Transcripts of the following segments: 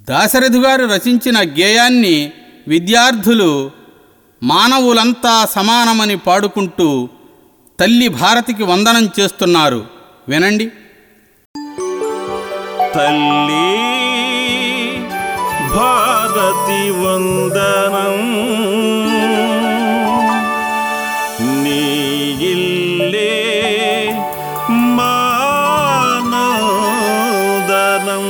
దాశరథి గారు రచించిన గేయాన్ని విద్యార్థులు మానవులంతా సమానమని పాడుకుంటూ తల్లి భారతికి వందనం చేస్తున్నారు వినండి తల్లి భారతి వందనం నీ ఇల్లే మానదనం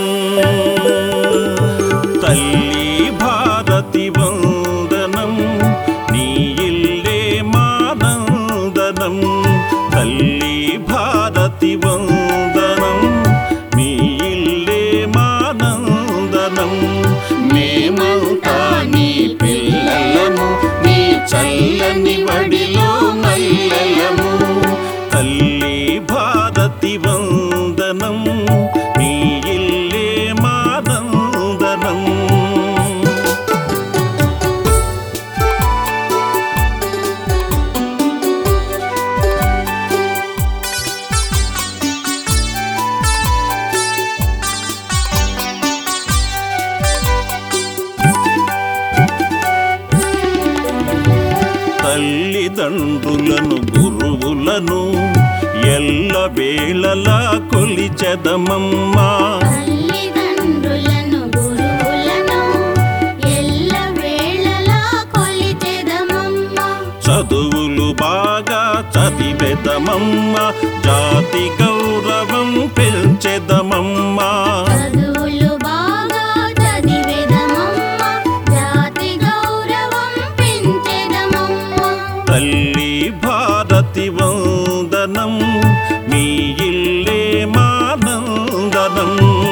తల్లి భారతి వందనం నీ ఇల్లే మానందనం తల్లి భారతి వందనం మీ ఇల్లే మానందనం మేమంతా నీ పిల్లలము నీ చల్లని వడిలో మల్లెలము తల్లి భారతి వందనం మీ ఇల్లే మానందనం తల్లిదండ్రులను గురువులను ఎల్ల వేళలా కొలిచెదమమ్మా తల్లిదండ్రులను గురువులను ఎల్ల వేళలా కొలిచెదమమ్మ చదువులు బాగా చదివెదమమ్మ జాతి గౌరవం పెంచెదమమ్మా చదువులు బాగా చదివేదమమ్మ జాతి గౌరవం పెంచెదమమ్మ తల్లి భారతి వందనం మీ ఇల్లే మానందనం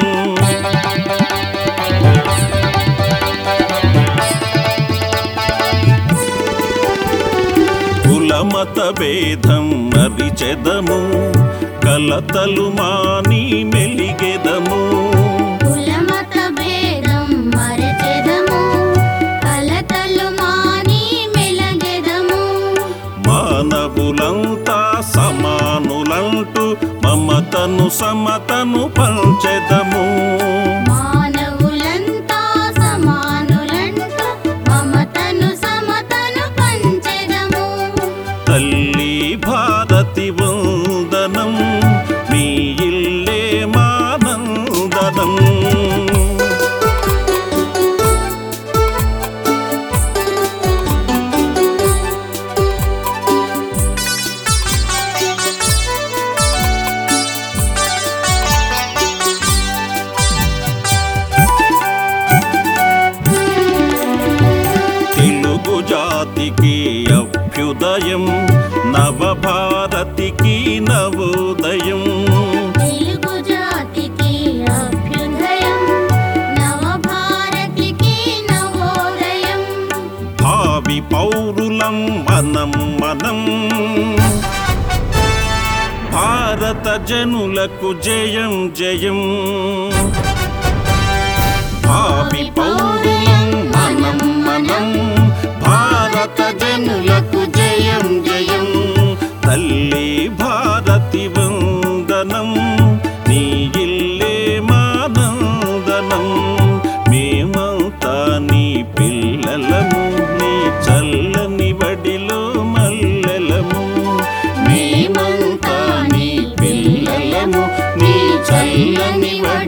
కులమత భేదం మరిచెదము కలతలు మాని మెలిగెదము కులమత భేదం మరచెదము కలతలు మాని మెలగెదము మానవులంతా సమానులంటూ మమతను సమతను పంచెదము మానవులంతా సమానులంటూ మమతను సమతను పంచెదము తల్లి భారతి వందనం మీ ఇల్లే మానందనం తెలుగు జాతికి అభ్యుదయం నవభారతికి నవోదయం తెలుగు జాతికి అభ్యుదయం నవభారతికి నవోదయం భావి పౌరులం మనం మనం భారత జనులకు జయం జయం భావి పౌరులం మనం మనం భారత జనులకు జయం జయం తల్లి భారతి వందనం నీ ఇల్లే మానందనం మేమంతా నీ పిల్లలము నీ చల్లని వడిలో మల్లెలము మేమంతా నీ పిల్లలము నీ చల్లని వడి